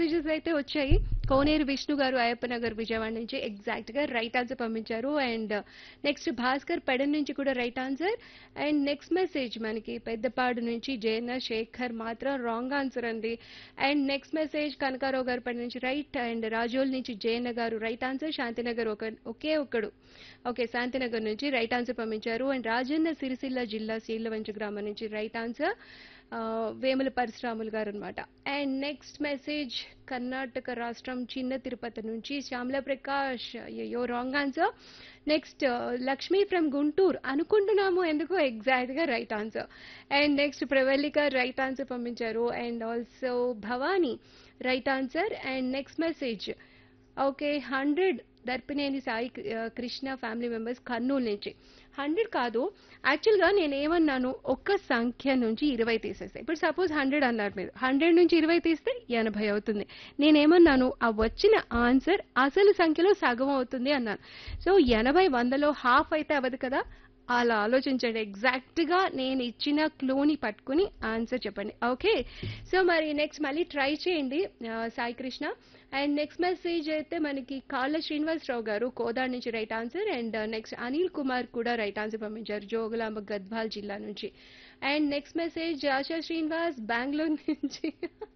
messages అయితే వచ్చాయి కోనేరు విష్ణు గారు అయ్యప్ప నగర్ విజయవాడ నుంచి ఎగ్జాక్ట్ గా రైట్ ఆన్సర్ పంపించారు అండ్ నెక్స్ట్ భాస్కర్ పెడన్ నుంచి కూడా right answer and next message మనకి పెద్దపాడు నుంచి జయన్న శేఖర్ మాత్రం రాంగ్ ఆన్సర్ అండి అండ్ నెక్స్ట్ మెసేజ్ కనకారావు గారు పడి నుంచి రైట్ అండ్ రాజోల్ నుంచి జయన్న గారు రైట్ ఆన్సర్ శాంతినగర్ ఒక ఒకే ఒక్కడు ఓకే శాంతినగర్ నుంచి రైట్ ఆన్సర్ పంపించారు అండ్ రాజన్న సిరిసిల్ల జిల్లా శీలవంచ గ్రామం నుంచి రైట్ ఆన్సర్ ఆ, వేముల పరశురాములు గారు అనమాట అండ్ నెక్స్ట్ మెసేజ్ కర్ణాటక రాష్ట్రం చిన్న తిరుపతి నుంచి శ్యామల ప్రకాష్ అయ్యో wrong answer next Lakshmi from Guntur అనుకుంటున్నాము ఎందుకు ఎగ్జాక్ట్ గా right answer and next Pravallika right answer పంపించారు and also Bhavani right answer and next message okay hundred Darpineni Sai ఆ, కృష్ణ ఫ్యామిలీ మెంబర్స్ కర్నూలు నుంచి హండ్రెడ్ కాదు యాక్చువల్గా నేను ఏమన్నాను ఒక్క సంఖ్య నుంచి ఇరవై తీసేస్తే ఇప్పుడు సపోజ్ హండ్రెడ్ అన్నారు మీరు హండ్రెడ్ నుంచి ఇరవై తీస్తే ఎనభై అవుతుంది నేనేమన్నాను ఆ వచ్చిన ఆన్సర్ అసలు సంఖ్యలో సగం అవుతుంది అన్నాను సో ఎనభై వందలో హాఫ్ అయితే అవ్వదు కదా అలా ఆలోచించండి ఎగ్జాక్ట్ గా నేను ఇచ్చిన క్లూని పట్టుకుని ఆన్సర్ చెప్పండి ఓకే సో మరి నెక్స్ట్ మళ్ళీ ట్రై చేయండి ఆ, Sai Krishna and next message అయితే మనకి కాళ్ళ శ్రీనివాసరావు గారు కోదాడ్ నుంచి right answer and next Anil Kumar కూడా రైట్ ఆన్సర్ పంపించారు జోగులాంబ గద్వాల్ జిల్లా నుంచి and next message Asha Srinivas Bengaluru నుంచి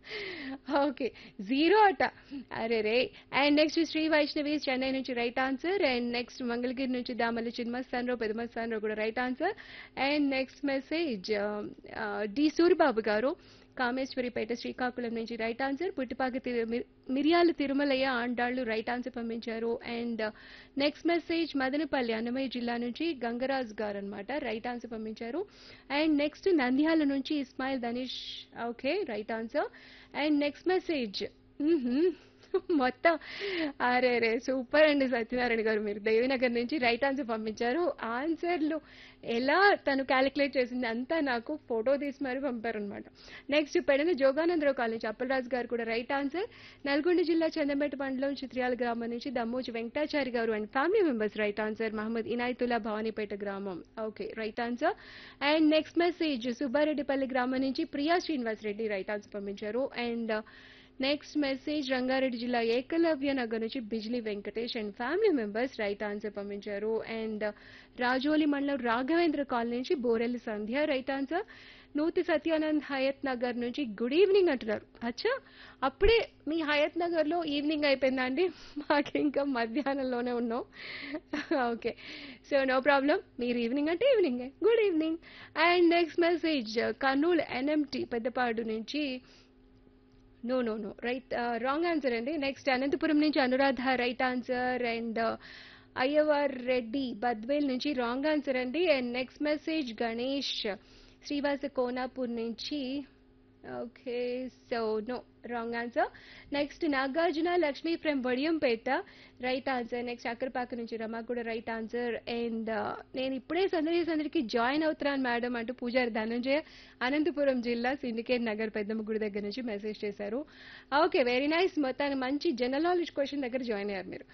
ఓకే జీరో అట అరే రే అండ్ నెక్స్ట్ శ్రీ వైష్ణవి చెన్నై నుంచి right answer and next Mangalagiri నుంచి దామల్లి చిన్మస్తానరావు పెదమస్తానరావు కూడా right answer and next message D Suribabu గారు కామేశ్వరిపేట శ్రీకాకుళం నుంచి రైట్ ఆన్సర్ పుట్టిపాక తిరు మిర్- మిరియాల తిరుమలయ్య ఆండాళ్ళు రైట్ ఆన్సర్ పంపించారు and next message Madanapalle Annamayya జిల్లా నుంచి గంగరాజ్ గారు అనమాట రైట్ ఆన్సర్ పంపించారు అండ్ నెక్స్ట్ నంద్యాల నుంచి Ismail Danish okay right answer and next message మొత్తం అరే రే సూపర్ అండి సత్యనారాయణ గారు మీరు దేవినగర్ నుంచి రైట్ ఆన్సర్ పంపించారు ఆన్సర్లు ఎలా తను క్యాలిక్యులేట్ చేసింది అంతా నాకు ఫోటో తీసి మరీ పంపారనమాట నెక్స్ట్ పెడన జోగానందరావు కాలేజ్ అప్పలరాజు గారు కూడా రైట్ ఆన్సర్ నల్గొండ జిల్లా చందంపేట మండలం చిత్రియాల గ్రామం నుంచి దమ్మోజి వెంకటాచారి గారు and family members right answer Mohammed Inayatullah Bhavanipeta గ్రామం okay right answer and next message Subbareddipalli గ్రామం నుంచి ప్రియా శ్రీనివాస్ రెడ్డి రైట్ ఆన్సర్ పంపించారు అండ్ నెక్స్ట్ మెసేజ్ రంగారెడ్డి జిల్లా ఏకలవ్య నగర్ నుంచి Bijli Venkatesh and family members right answer పంపించారు అండ్ రాజోలి మండలం రాఘవేంద్ర కాలనీ నుంచి బోరెల్లి సంధ్య రైట్ ఆన్సర్ నూతి సత్యానంద్ హయత్ నగర్ నుంచి గుడ్ ఈవినింగ్ అంటున్నారు అచ్చా అప్పుడే మీ హయత్ నగర్ లో ఈవినింగ్ అయిపోయిందా అండి మాకు ఇంకా మధ్యాహ్నంలోనే ఉన్నాం ఓకే సో నో ప్రాబ్లం మీరు ఈవినింగ్ అంటే evening good evening and next message Kurnool NMT Peddapadu నుంచి no no no right wrong answer అండి నెక్స్ట్ అనంతపురం నుంచి Anuradha right answer and Ayyavar Reddy Badvel నుంచి రాంగ్ ఆన్సర్ అండి and next message Ganesh Srivasa Konapur నుంచి okay so no wrong answer next Nagarjuna Lakshmi from Vadiyampeta right answer next Akkarapaka నుంచి రమా కూడా right answer and నేను ఇప్పుడే సందడి సందడికి జాయిన్ అవుతున్నాను మేడం అంటూ పూజారి ధనంజయ అనంతపురం జిల్లా సిండికేట్ నగర్ పెద్దమ్మ గుడి దగ్గర నుంచి మెసేజ్ చేశారు ఓకే వెరీ నైస్ మొత్తానికి మంచి జనరల్ నాలెడ్జ్ క్వశ్చన్ దగ్గర జాయిన్ అయ్యారు మీరు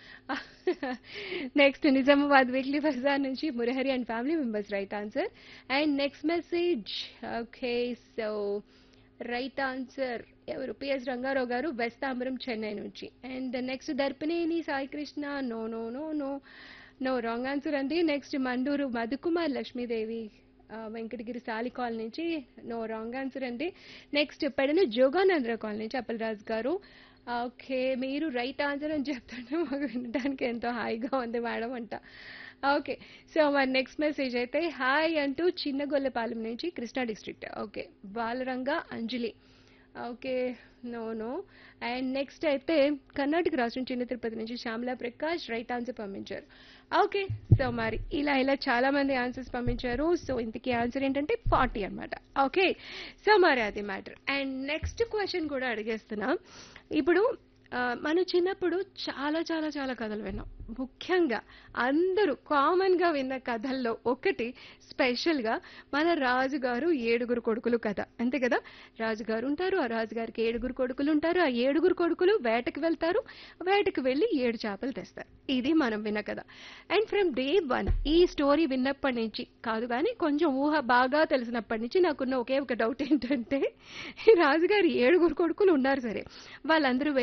నెక్స్ట్ నిజామాబాద్ వీక్లీ బజార్ నుంచి Murahari and family members right answer and next message okay so right answer ఎవరు పిఎస్ రంగారావు గారు వెస్తాంబరం చెన్నై నుంచి and next Darpineni Sai Krishna no no no no no wrong answer అండి నెక్స్ట్ మండూరు మధుకుమార్ లక్ష్మీదేవి ఆ, వెంకటగిరి సాలి కాలనీ నుంచి నో రాంగ్ ఆన్సర్ అండి నెక్స్ట్ పెడన జోగానంద్ర కాలనీ నుంచి అప్పలరాజు గారు ఓకే మీరు రైట్ ఆన్సర్ అని చెప్తుంటే మాకు వినడానికి ఎంతో హాయిగా ఉంది మేడం అంట ఓకే సో మరి నెక్స్ట్ మెసేజ్ అయితే హాయ్ అంటూ చిన్నగొల్లపాలెం నుంచి Krishna district okay Balaranga Anjali okay no no and next అయితే కర్ణాటక రాష్ట్రం చిన్న తిరుపతి నుంచి శ్యామలా ప్రకాష్ రైట్ ఆన్సర్ పంపించారు ఓకే సో మరి ఇలా ఇలా చాలా మంది ఆన్సర్స్ పంపించారు సో ఇంతకీ ఆన్సర్ ఏంటంటే ఫార్టీ అన్నమాట ఓకే సో మరి అది మ్యాటర్ అండ్ నెక్స్ట్ క్వశ్చన్ కూడా అడిగేస్తున్నా ఇప్పుడు ఆ, మనం చిన్నప్పుడు చాలా చాలా చాలా కథలు విన్నాం ముఖ్యంగా అందరూ కామన్ గా విన్న కథల్లో ఒకటి స్పెషల్ గా మన రాజుగారు ఏడుగురు కొడుకులు కథ అంతే కదా రాజుగారు ఉంటారు ఆ రాజుగారికి ఏడుగురు కొడుకులు ఉంటారు ఆ ఏడుగురు కొడుకులు వేటకు వెళ్తారు వేటకు వెళ్ళి ఏడు చేపలు తెస్తారు ఇది మనం విన్న కథ అండ్ ఫ్రమ్ డే వన్ ఈ స్టోరీ విన్నప్పటి నుంచి కాదు కానీ కొంచెం ఊహ బాగా తెలిసినప్పటి నుంచి నాకున్న ఒకే ఒక డౌట్ ఏంటంటే ఈ రాజుగారి ఏడుగురు కొడుకులు ఉన్నారు సరే వాళ్ళందరూ